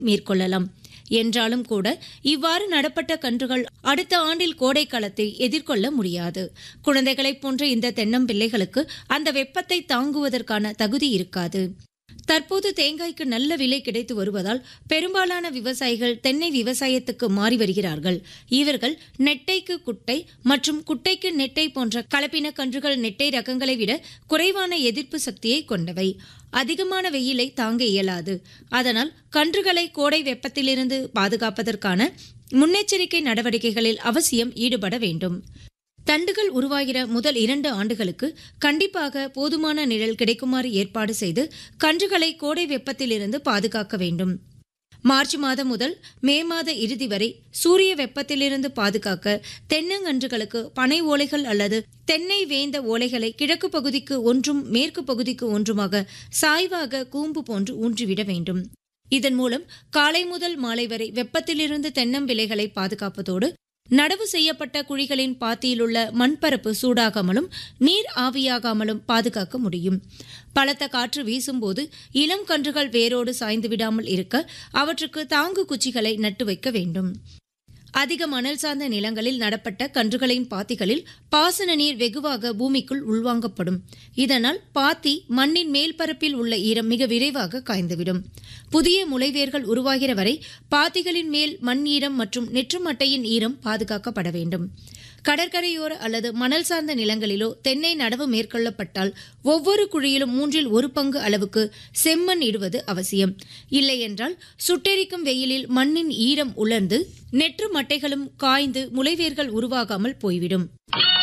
மேற்கொள்ளலாம் என்றாலும் கூட இவ்வாறு நடப்பட்ட கன்றுகள் அடுத்த ஆண்டில் கோடை காலத்தை எதிர்கொள்ள முடியாது குழந்தைகளைப் போன்ற இந்த தென்னம்பிள்ளைகளுக்கு அந்த வெப்பத்தை தாங்குவதற்கான தகுதி இருக்காது தற்போது தேங்காய்க்கு நல்ல விலை கிடைத்து வருவதால் பெரும்பாலான விவசாயிகள் தென்னை விவசாயத்துக்கு மாறி வருகிறார்கள் இவர்கள் நெட்டைக்கு குட்டை மற்றும் குட்டைக்கு நெட்டை போன்ற கலப்பின கன்றுகள் நெட்டை ரகங்களை விட குறைவான எதிர்ப்பு சக்தியை கொண்டவை அதிகமான வெயிலை தாங்க இயலாது அதனால் கன்றுகளை கோடை வெப்பத்திலிருந்து பாதுகாப்பதற்கான முன்னெச்சரிக்கை நடவடிக்கைகளில் அவசியம் ஈடுபட வேண்டும் தண்டுகள் உருவாகிற முதல் இரண்டு ஆண்டுகளுக்கு கண்டிப்பாக போதுமான நிழல் கிடைக்குமாறு ஏற்பாடு செய்து கன்றுகளை கோடை வெப்பத்திலிருந்து பாதுகாக்க வேண்டும் மார்ச் மாதம் முதல் மே மாத இறுதி வரை சூரிய வெப்பத்திலிருந்து பாதுகாக்க தென்னங்கன்றுகளுக்கு பனை ஓலைகள் அல்லது தென்னை வேந்த ஓலைகளை கிழக்கு பகுதிக்கு ஒன்றும் மேற்கு பகுதிக்கு ஒன்றுமாக சாய்வாக கூம்பு போன்று ஊன்றிவிட வேண்டும் இதன் மூலம் காலை முதல் மாலை வரை வெப்பத்திலிருந்து தென்னம்பிள்ளைகளை பாதுகாப்பதோடு நடவு செய்யப்பட்ட குழிகளின் பாத்தியிலுள்ள மண்பரப்பு சூடாகாமலும் நீர் ஆவியாகாமலும் பாதுகாக்க முடியும் பலத்த காற்று வீசும்போது இளம் கன்றுகள் வேரோடு சாய்ந்து விடாமல் இருக்க அவற்றுக்கு தாங்கு குச்சிகளை நட்டு வைக்க வேண்டும் அதிக மணல் சார்ந்த நிலங்களில் நடப்பட்ட கன்றுகளின் பாத்திகளில் பாசன நீர் வெகுவாக பூமிக்குள் உள்வாங்கப்படும் இதனால் பாத்தி மண்ணின் மேல் பரப்பில் உள்ள ஈரம் மிக விரைவாக காய்ந்துவிடும் புதிய முளைவேர்கள் உருவாகிற வரை பாத்திகளின் மேல் மண் ஈரம் மற்றும் நெற்றுமட்டையின் ஈரம் பாதுகாக்கப்பட வேண்டும் கடற்கரையோர அல்லது மணல் சார்ந்த நிலங்களிலோ தென்னை நடவு மேற்கொள்ளப்பட்டால் ஒவ்வொரு குழியிலும் மூன்றில் ஒரு பங்கு அளவுக்கு செம்மண் இடுவது அவசியம் இல்லையென்றால் சுட்டெரிக்கும் வெயிலில் மண்ணின் ஈரம் உலர்ந்து நெற்று மட்டைகளும் காய்ந்து முளைவேர்கள் உருவாகாமல் போய்விடும்